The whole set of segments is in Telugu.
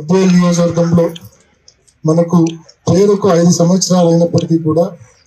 బద్వేల్ నియోజకవర్గంలో మనకు పేరుకు ఐదు సంవత్సరాలు అయినప్పటికీ కూడా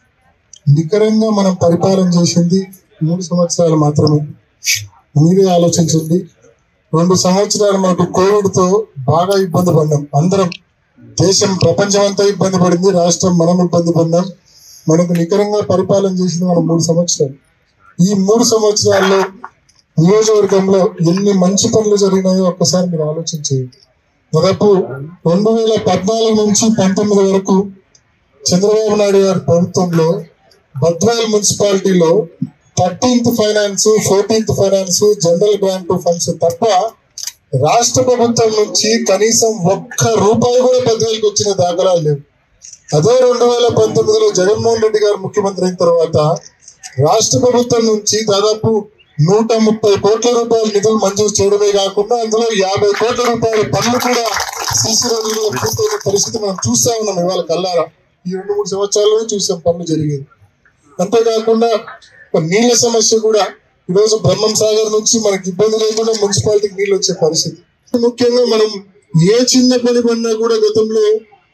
నికరంగా మనం పరిపాలన చేసింది మూడు సంవత్సరాలు మాత్రమే మీరే ఆలోచించండి రెండు సంవత్సరాలు మనకు కోవిడ్ తో బాగా ఇబ్బంది పడ్డాం అందరం దేశం ప్రపంచం అంతా ఇబ్బంది పడింది రాష్ట్రం మనం ఇబ్బంది పడ్డాం మనకు నికరంగా పరిపాలన చేసింది మనం మూడు సంవత్సరాలు ఈ మూడు సంవత్సరాల్లో నియోజకవర్గంలో ఎన్ని మంచి పనులు జరిగినాయో ఒక్కసారి మీరు ఆలోచించేయండి దాదాపు రెండు వేల పద్నాలుగు నుంచి పంతొమ్మిది వరకు చంద్రబాబు నాయుడు గారి ప్రభుత్వంలో బద్వేల్ మున్సిపాలిటీలో thirteenth finance fourteenth finance general grant funds తప్ప రాష్ట్ర ప్రభుత్వం నుంచి కనీసం ఒక్క రూపాయి కూడా బద్వేల్కి వచ్చిన దాఖలాలు లేవు అదే రెండు వేల పంతొమ్మిదిలో జగన్మోహన్ రెడ్డి గారు ముఖ్యమంత్రి అయిన తర్వాత రాష్ట్ర ప్రభుత్వం నుంచి దాదాపు నూట ముప్పై కోట్ల రూపాయల నిధులు మంజూరు చేయడమే కాకుండా అందులో యాభై కోట్ల రూపాయల పనులు కూడా సీసీ రోడ్లలో పూర్తయిన పరిస్థితి మనం చూస్తా ఉన్నాం ఇవాళ కల్లారా ఈ రెండు మూడు సంవత్సరాల్లోనే చూసాం పనులు జరిగేది అంతేకాకుండా ఒక నీళ్ల సమస్య కూడా ఈరోజు బ్రహ్మం సాగర్ నుంచి మనకి ఇబ్బంది లేకుండా మున్సిపాలిటీకి నీళ్ళు వచ్చే పరిస్థితి ముఖ్యంగా మనం ఏ చిన్న పని పడినా కూడా గతంలో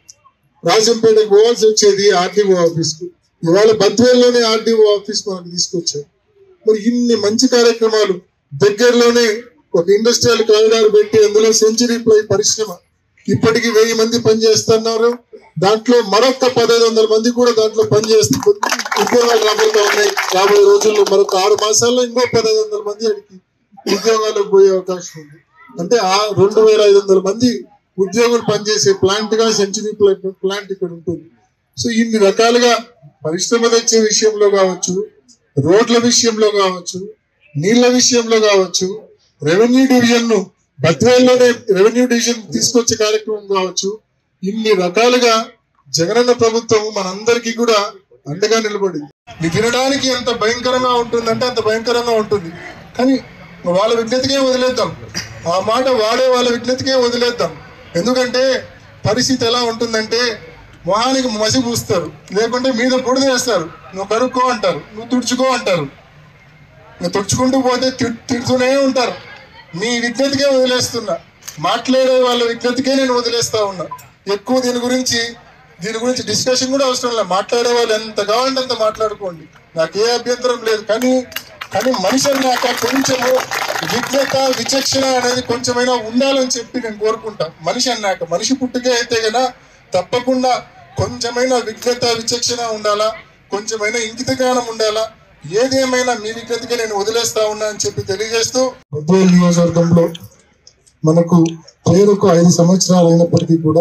రాజంపేటకు పోవాల్సి వచ్చేది ఆర్డీఓ ఆఫీస్ కు ఇవాళ బద్వేల్లోనే ఆర్డీఓ ఆఫీస్ మనకు తీసుకొచ్చారు మరి ఇన్ని మంచి కార్యక్రమాలు దగ్గరలోనే ఒక ఇండస్ట్రియల్ కారిడార్ పెట్టి అందులో సెంచరీ ప్లై పరిశ్రమ ఇప్పటికి వెయ్యి మంది పనిచేస్తున్నారు దాంట్లో మరొక పదహైదు వందల మంది కూడా దాంట్లో పనిచేస్తూ ఉద్యోగాలు రాబోతా ఉన్నాయి రాబోయే రోజుల్లో మరొక ఆరు మాసాల్లో ఇంకో పదహైదు వందల మంది అడిగి ఉద్యోగాలకు పోయే అవకాశం ఉంది అంటే ఆ రెండు వేల ఐదు వందల మంది ఉద్యోగులు పనిచేసే ప్లాంట్ గా సెంచరీ ప్లాంట్ ఇక్కడ ఉంటుంది సో ఇన్ని రకాలుగా పరిశ్రమ తెచ్చే విషయంలో కావచ్చు రోడ్ల విషయంలో కావచ్చు నీళ్ల విషయంలో కావచ్చు రెవెన్యూ డివిజన్ ను బద్వేల్లోనే రెవెన్యూ డివిజన్ తీసుకొచ్చే కార్యక్రమం కావచ్చు ఇన్ని రకాలుగా జగనన్న ప్రభుత్వం మనందరికీ కూడా అండగా నిలబడింది ఇది వినడానికి ఎంత భయంకరంగా ఉంటుందంటే అంత భయంకరంగా ఉంటుంది కానీ వాళ్ళ విజ్ఞతకే వదిలేద్దాం ఆ మాట వాడే వాళ్ళ విజ్ఞతకే వదిలేద్దాం ఎందుకంటే పరిస్థితి ఎలా ఉంటుందంటే మొహానికి మసి పూస్తారు లేకుంటే మీద బుడిద వేస్తారు నువ్వు కడుక్కో అంటారు నువ్వు తుడుచుకో అంటారు నువ్వు తుడుచుకుంటూ పోతే తి- తిడుతూనే ఉంటారు మీ విజ్ఞతకే వదిలేస్తున్నా మాట్లాడే వాళ్ళ విజ్ఞతకే నేను వదిలేస్తా ఉన్నా ఎక్కువ దీని గురించి దీని గురించి డిస్కషన్ కూడా అవసరం లేదు మాట్లాడే వాళ్ళు ఎంత కావాలంటే అంత మాట్లాడుకోండి నాకు ఏ అభ్యంతరం లేదు కానీ కానీ మనిషి అన్నాక కొంచెము విజ్ఞత విచక్షణ అనేది కొంచెమైనా ఉండాలని చెప్పి నేను కోరుకుంటా మనిషి అన్నాక మనిషి పుట్టుకే అయితే గన తప్పకుండా కొంచెమైనా విజ్ఞత విచక్షణ ఉండాలా కొంచెమైనా ఇంకిత జ్ఞానం ఉండాలా ఏదేమైనా మీ విజ్ఞతకే నేను వదిలేస్తా ఉన్నా అని చెప్పి తెలియజేస్తూ బద్వేల్ నియోజకవర్గంలో మనకు పేరుకు ఐదు సంవత్సరాలు అయినప్పటికీ కూడా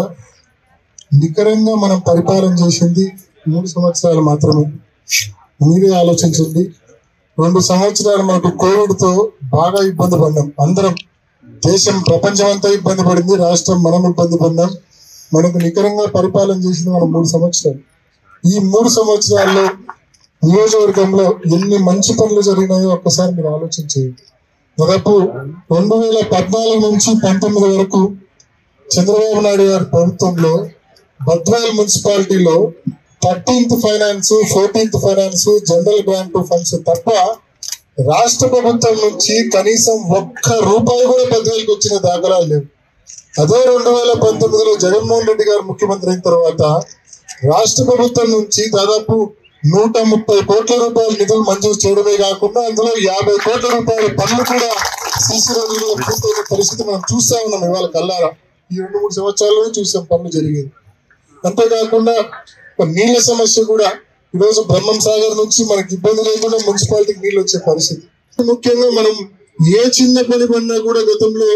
నికరంగా మనం పరిపాలన చేసింది మూడు సంవత్సరాలు మాత్రమే మీరే ఆలోచించండి రెండు సంవత్సరాలు మనకు కోవిడ్ తో బాగా ఇబ్బంది పడ్డాం అందరం దేశం ప్రపంచం అంతా ఇబ్బంది పడింది రాష్ట్రం మనం ఇబ్బంది పడ్డాం మనకు నికరంగా పరిపాలన చేసింది మనం మూడు సంవత్సరాలు ఈ మూడు సంవత్సరాల్లో నియోజకవర్గంలో ఎన్ని మంచి పనులు జరిగినాయో ఒక్కసారి మీరు ఆలోచించేయండి దాదాపు రెండు వేల పద్నాలుగు నుంచి పంతొమ్మిది వరకు చంద్రబాబు నాయుడు గారి ప్రభుత్వంలో బద్వేల్ మున్సిపాలిటీలో thirteenth finance fourteenth finance general grant funds తప్ప రాష్ట్ర ప్రభుత్వం నుంచి కనీసం ఒక్క రూపాయి కూడా బద్వేల్కి వచ్చిన దాఖలాలు లేవు అదే రెండు వేల పంతొమ్మిదిలో జగన్మోహన్ రెడ్డి గారు ముఖ్యమంత్రి అయిన తర్వాత రాష్ట్ర ప్రభుత్వం నుంచి దాదాపు నూట ముప్పై కోట్ల రూపాయల నిధులు మంజూరు చేయడమే కాకుండా అందులో యాభై కోట్ల రూపాయల పనులు కూడా సీసీ రోడ్లలో పూర్తయిన పరిస్థితి మనం చూస్తా ఉన్నాం ఇవాళ కల్లారా ఈ రెండు మూడు సంవత్సరాల్లోనే చూసాం పనులు జరిగేది అంతేకాకుండా ఒక నీళ్ల సమస్య కూడా ఈరోజు బ్రహ్మం సాగర్ నుంచి మనకి ఇబ్బంది లేకుండా మున్సిపాలిటీకి నీళ్ళు వచ్చే పరిస్థితి ముఖ్యంగా మనం ఏ చిన్న పని పడినా కూడా గతంలో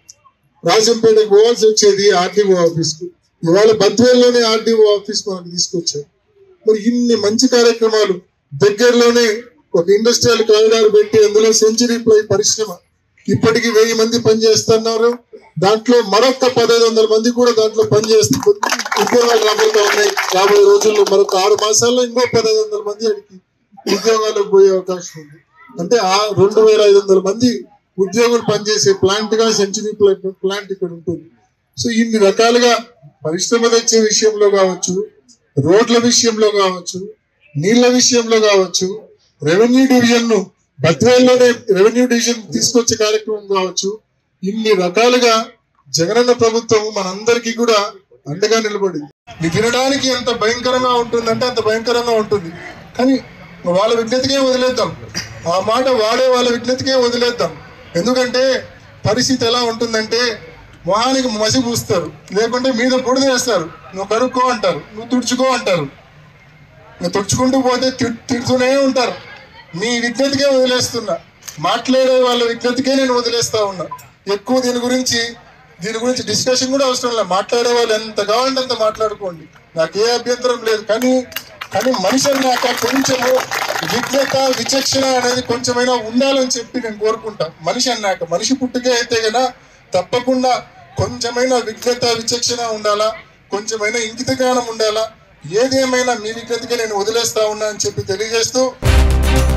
రాజంపేటకు పోవాల్సి వచ్చేది ఆర్డీఓ ఆఫీస్ కు ఇవాళ బద్వేల్లోనే ఆర్డీఓ ఆఫీస్ మనకు తీసుకొచ్చారు మరి ఇన్ని మంచి కార్యక్రమాలు దగ్గరలోనే ఒక ఇండస్ట్రియల్ కారిడార్ పెట్టి అందులో సెంచరీ ప్లై పరిశ్రమ ఇప్పటికి వెయ్యి మంది పనిచేస్తున్నారు దాంట్లో మరొక పదహైదు వందల మంది కూడా దాంట్లో పనిచేస్తూ ఉద్యోగాలు రాబోతా ఉన్నాయి రాబోయే రోజుల్లో మరొక ఆరు మాసాల్లో ఇంకో పదహైదు వందల మంది అడిగి ఉద్యోగాలకు పోయే అవకాశం ఉంది అంటే ఆ రెండు వేల ఐదు వందల మంది ఉద్యోగులు పనిచేసే ప్లాంట్ గా సెంచరీ ప్లాంట్ ఇక్కడ ఉంటుంది సో ఇన్ని రకాలుగా పరిశ్రమ తెచ్చే విషయంలో కావచ్చు రోడ్ల విషయంలో కావచ్చు నీళ్ల విషయంలో కావచ్చు రెవెన్యూ డివిజన్ ను బద్వేల్లోనే రెవెన్యూ డివిజన్ తీసుకొచ్చే కార్యక్రమం కావచ్చు ఇన్ని రకాలుగా జగనన్న ప్రభుత్వం మనందరికీ కూడా అండగా నిలబడింది ఇది వినడానికి ఎంత భయంకరంగా ఉంటుందంటే అంత భయంకరంగా ఉంటుంది కానీ వాళ్ళ విజ్ఞతకే వదిలేద్దాం ఆ మాట వాడే వాళ్ళ విజ్ఞతకే వదిలేద్దాం ఎందుకంటే పరిస్థితి ఎలా ఉంటుందంటే మొహానికి మసి పూస్తారు లేకుంటే మీద బుడిద వేస్తారు నువ్వు కడుక్కో అంటారు నువ్వు తుడుచుకో అంటారు ఇంకా తుడుచుకుంటూ పోతే తి- తిడుతూనే ఉంటారు మీ విజ్ఞతకే వదిలేస్తున్నా మాట్లాడే వాళ్ళ విజ్ఞతకే నేను వదిలేస్తా ఉన్నా ఎక్కువ దీని గురించి దీని గురించి డిస్కషన్ కూడా అవసరం లేదు మాట్లాడే వాళ్ళు ఎంత కావాలంటే అంత మాట్లాడుకోండి నాకు ఏ అభ్యంతరం లేదు కానీ కానీ మనిషి అన్నాక కొంచెము విజ్ఞత విచక్షణ అనేది కొంచెమైనా ఉండాలని చెప్పి నేను కోరుకుంటా మనిషి అన్నాక మనిషి పుట్టుకే అయితే గన తప్పకుండా కొంచెమైనా విజ్ఞత విచక్షణ ఉండాలా కొంచెమైనా ఇంకిత జ్ఞానం ఉండాలా ఏదేమైనా మీ విజ్ఞతకే నేను వదిలేస్తా ఉన్నా అని చెప్పి తెలియజేస్తూ